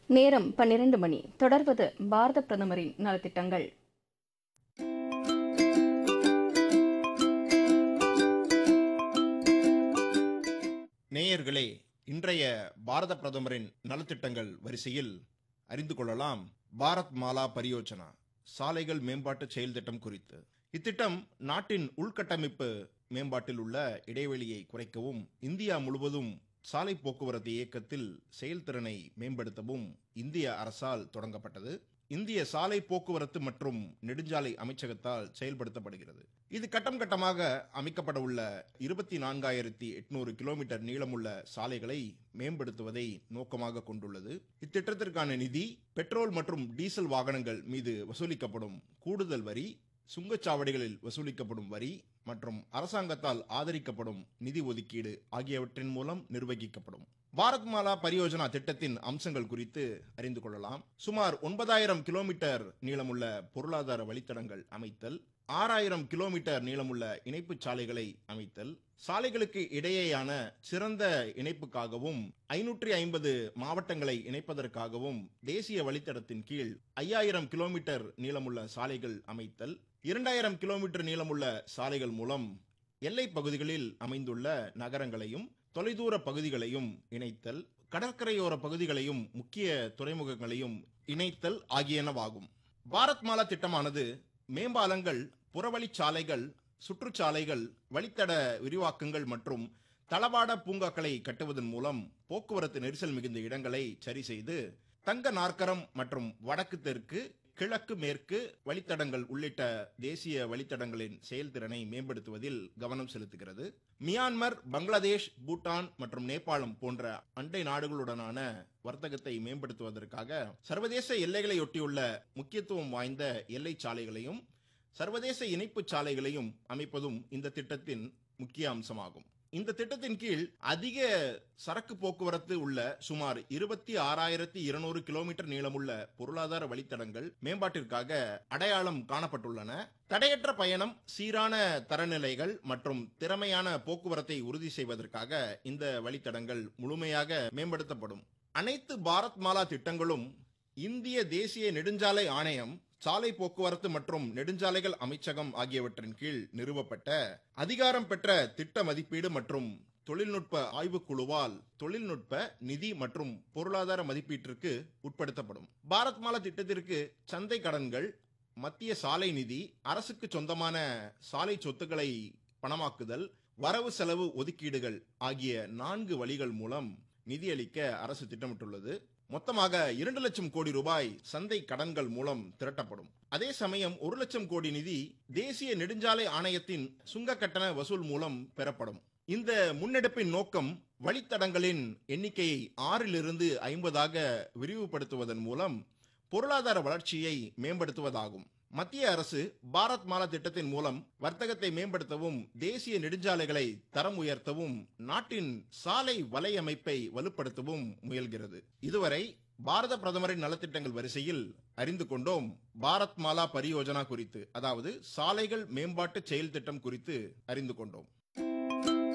நேரம் பன்னிரண்டு மணி தொடர்வது பாரத பிரதமரின் நலத்திட்டங்கள் நேயர்களே இன்றைய பாரத பிரதமரின் நலத்திட்டங்கள் வரிசையில் அறிந்து கொள்ளலாம் பாரத் மாலா பரியோஜனா சாலைகள் மேம்பாட்டு செயல் திட்டம் குறித்து இத்திட்டம் நாட்டின் உள்கட்டமைப்பு மேம்பாட்டில் உள்ள இடைவெளியை குறைக்கவும் இந்தியா முழுவதும் சாலை போக்குவரத்து இயக்கத்தில் செயல்திறனை மேம்படுத்தவும் இந்திய அரசால் தொடங்கப்பட்டது இந்திய சாலை போக்குவரத்து மற்றும் நெடுஞ்சாலை அமைச்சகத்தால் செயல்படுத்தப்படுகிறது இது கட்டம் கட்டமாக அமைக்கப்பட உள்ள இருபத்தி நான்காயிரத்தி எட்நூறு கிலோமீட்டர் நீளமுள்ள சாலைகளை மேம்படுத்துவதை நோக்கமாக கொண்டுள்ளது இத்திட்டத்திற்கான நிதி பெட்ரோல் மற்றும் டீசல் வாகனங்கள் மீது வசூலிக்கப்படும் கூடுதல் வரி சுங்கச்சாவடிகளில் வசூலிக்கப்படும் வரி மற்றும் அரசாங்கத்தால் ஆதரிக்கப்படும் நிதி ஒதுக்கீடு ஆகியவற்றின் மூலம் நிர்வகிக்கப்படும் பாரத் மாலா பரியோஜனா திட்டத்தின் அம்சங்கள் குறித்து அறிந்து கொள்ளலாம் சுமார் ஒன்பதாயிரம் கிலோமீட்டர் நீளமுள்ள பொருளாதார வழித்தடங்கள் அமைத்தல் ஆறாயிரம் கிலோமீட்டர் நீளமுள்ள இணைப்புச் சாலைகளை அமைத்தல் சாலைகளுக்கு இடையேயான சிறந்த இணைப்புக்காகவும் ஐநூற்றி ஐம்பது மாவட்டங்களை இணைப்பதற்காகவும் தேசிய வழித்தடத்தின் கீழ் ஐயாயிரம் கிலோமீட்டர் நீளமுள்ள சாலைகள் அமைத்தல் இரண்டாயிரம் கிலோமீட்டர் நீளமுள்ள சாலைகள் மூலம் எல்லை பகுதிகளில் அமைந்துள்ள நகரங்களையும் தொலைதூர பகுதிகளையும் இணைத்தல் கடற்கரையோர பகுதிகளையும் முக்கிய துறைமுகங்களையும் இணைத்தல் ஆகியனவாகும் பாரத் மாலா திட்டமானது மேம்பாலங்கள் புறவழிச்சாலைகள் சுற்றுச்சாலைகள் வழித்தட விரிவாக்கங்கள் மற்றும் தளவாட பூங்காக்களை கட்டுவதன் மூலம் போக்குவரத்து நெரிசல் மிகுந்த இடங்களை சரி செய்து தங்க நாற்கரம் மற்றும் வடக்கு தெற்கு கிழக்கு மேற்கு வழித்தடங்கள் உள்ளிட்ட தேசிய வழித்தடங்களின் செயல்திறனை மேம்படுத்துவதில் கவனம் செலுத்துகிறது மியான்மர் பங்களாதேஷ் பூட்டான் மற்றும் நேபாளம் போன்ற அண்டை நாடுகளுடனான வர்த்தகத்தை மேம்படுத்துவதற்காக சர்வதேச எல்லைகளையொட்டியுள்ள முக்கியத்துவம் வாய்ந்த எல்லை சாலைகளையும் சர்வதேச இணைப்பு சாலைகளையும் அமைப்பதும் இந்த திட்டத்தின் முக்கிய அம்சமாகும் இந்த திட்டத்தின் கீழ் அதிக சரக்கு போக்குவரத்து உள்ள சுமார் இருபத்தி ஆறாயிரத்தி இருநூறு கிலோமீட்டர் நீளமுள்ள பொருளாதார வழித்தடங்கள் மேம்பாட்டிற்காக அடையாளம் காணப்பட்டுள்ளன தடையற்ற பயணம் சீரான தரநிலைகள் மற்றும் திறமையான போக்குவரத்தை உறுதி செய்வதற்காக இந்த வழித்தடங்கள் முழுமையாக மேம்படுத்தப்படும் அனைத்து பாரத் மாலா திட்டங்களும் இந்திய தேசிய நெடுஞ்சாலை ஆணையம் சாலை போக்குவரத்து மற்றும் நெடுஞ்சாலைகள் அமைச்சகம் ஆகியவற்றின் கீழ் நிறுவப்பட்ட அதிகாரம் பெற்ற திட்ட மதிப்பீடு மற்றும் தொழில்நுட்ப ஆய்வுக்குழுவால் தொழில்நுட்ப நிதி மற்றும் பொருளாதார மதிப்பீட்டிற்கு உட்படுத்தப்படும் பாரத் மாலா திட்டத்திற்கு சந்தை கடன்கள் மத்திய சாலை நிதி அரசுக்கு சொந்தமான சாலை சொத்துக்களை பணமாக்குதல் வரவு செலவு ஒதுக்கீடுகள் ஆகிய நான்கு வழிகள் மூலம் நிதியளிக்க அரசு திட்டமிட்டுள்ளது மொத்தமாக இரண்டு லட்சம் கோடி ரூபாய் சந்தை கடன்கள் மூலம் திரட்டப்படும் அதே சமயம் ஒரு லட்சம் கோடி நிதி தேசிய நெடுஞ்சாலை ஆணையத்தின் சுங்க கட்டண வசூல் மூலம் பெறப்படும் இந்த முன்னெடுப்பின் நோக்கம் வழித்தடங்களின் எண்ணிக்கையை ஆறிலிருந்து ஐம்பதாக விரிவுபடுத்துவதன் மூலம் பொருளாதார வளர்ச்சியை மேம்படுத்துவதாகும் மத்திய அரசு பாரத் மாலா திட்டத்தின் மூலம் வர்த்தகத்தை மேம்படுத்தவும் தேசிய நெடுஞ்சாலைகளை தரம் உயர்த்தவும் நாட்டின் சாலை வலையமைப்பை வலுப்படுத்தவும் முயல்கிறது இதுவரை பாரத பிரதமரின் நலத்திட்டங்கள் வரிசையில் அறிந்து கொண்டோம் பாரத் மாலா பரியோஜனா குறித்து அதாவது சாலைகள் மேம்பாட்டு செயல் திட்டம் குறித்து அறிந்து கொண்டோம்